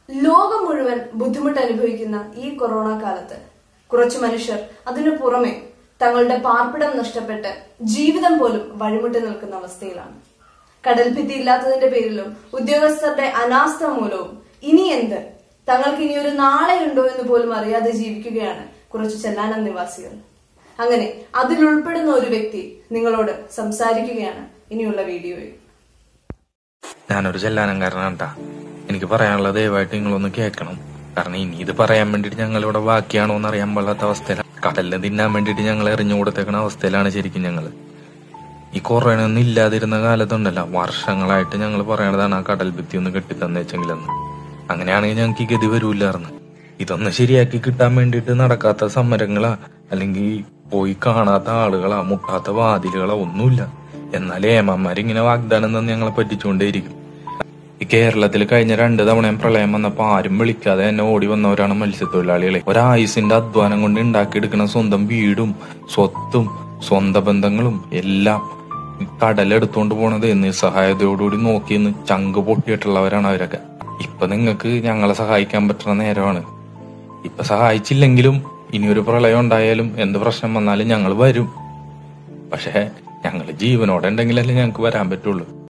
ലോകം മുഴുവൻ ബുദ്ധിമുട്ട് അനുഭവിക്കുന്ന ഈ കൊറോണ കാലത്ത് കുറച്ചു മനുഷ്യർ അതിനു പുറമെ തങ്ങളുടെ പാർപ്പിടം നഷ്ടപ്പെട്ട് ജീവിതം പോലും വഴിമുട്ടി നിൽക്കുന്ന അവസ്ഥയിലാണ് കടൽഭിത്തി ഇല്ലാത്തതിന്റെ പേരിലും ഉദ്യോഗസ്ഥരുടെ അനാസ്ഥ മൂലവും ഇനി എന്ത് തങ്ങൾക്ക് ഇനി ഒരു നാളെയുണ്ടോ എന്ന് പോലും അറിയാതെ ജീവിക്കുകയാണ് കുറച്ചു ചെല്ലാനം നിവാസികൾ അങ്ങനെ അതിലുൾപ്പെടുന്ന ഒരു വ്യക്തി നിങ്ങളോട് സംസാരിക്കുകയാണ് ഇനിയുള്ള വീഡിയോയിൽ ഞാനൊരു ചെല്ലാനംകാരനാണ് ട്ടാ എനിക്ക് പറയാനുള്ളത് ദയവായിട്ട് നിങ്ങളൊന്ന് കേൾക്കണം കാരണം ഇനി ഇത് പറയാൻ വേണ്ടിട്ട് ഞങ്ങൾ ഇവിടെ ബാക്കിയാണോ എന്ന് അറിയാൻ പാടാത്ത അവസ്ഥയിലാണ് കടലിന് തിന്നാൻ വേണ്ടിട്ട് ഞങ്ങൾ എറിഞ്ഞു കൊടുത്തേക്കണ അവസ്ഥയിലാണ് ശരിക്കും ഞങ്ങൾ ഈ കൊറോണ ഒന്നും ഇല്ലാതിരുന്ന കാലത്തുണ്ടല്ലോ വർഷങ്ങളായിട്ട് ഞങ്ങൾ പറയണതാണ് ആ കടൽ ഭിത്തി ഒന്ന് കെട്ടിത്തന്നേച്ചെങ്കിലെന്ന് അങ്ങനെയാണെങ്കിൽ ഞങ്ങൾക്ക് ഈ ഗതി വരൂലായിരുന്നു ഇതൊന്ന് ശരിയാക്കി കിട്ടാൻ വേണ്ടിയിട്ട് നടക്കാത്ത സമരങ്ങളാ അല്ലെങ്കിൽ പോയി കാണാത്ത ആളുകളാ മുട്ടാത്ത വാതിലുകളോ ഒന്നുമില്ല എന്നാലേ ഏമാന്മാരിങ്ങനെ വാഗ്ദാനം തന്ന് ഞങ്ങളെ പറ്റിച്ചുകൊണ്ടേയിരിക്കും ഈ കേരളത്തിൽ കഴിഞ്ഞ രണ്ട് തവണയും പ്രളയം വന്നപ്പോ ആരും വിളിക്കാതെ എന്നെ ഓടി വന്നവരാണ് മത്സ്യത്തൊഴിലാളികളെ ഒരായുസിന്റെ അധ്വാനം കൊണ്ട് ഉണ്ടാക്കിയെടുക്കുന്ന സ്വന്തം വീടും സ്വത്തും സ്വന്തം ബന്ധങ്ങളും എല്ലാം ഈ കടലെടുത്തോണ്ട് പോണത് നിസ്സഹായതയോടുകൂടി നോക്കിയെന്ന് ചങ്ക് പൊട്ടിയിട്ടുള്ളവരാണ് അവരൊക്കെ ഇപ്പൊ നിങ്ങൾക്ക് ഞങ്ങളെ സഹായിക്കാൻ പറ്റുന്ന നേരമാണ് ഇപ്പൊ സഹായിച്ചില്ലെങ്കിലും ഇനിയൊരു പ്രളയം ഉണ്ടായാലും എന്ത് പ്രശ്നം വന്നാലും ഞങ്ങൾ വരും പക്ഷേ ഞങ്ങൾ ജീവനോടെ ഉണ്ടെങ്കിലല്ലേ ഞങ്ങൾക്ക് വരാൻ പറ്റുള്ളൂ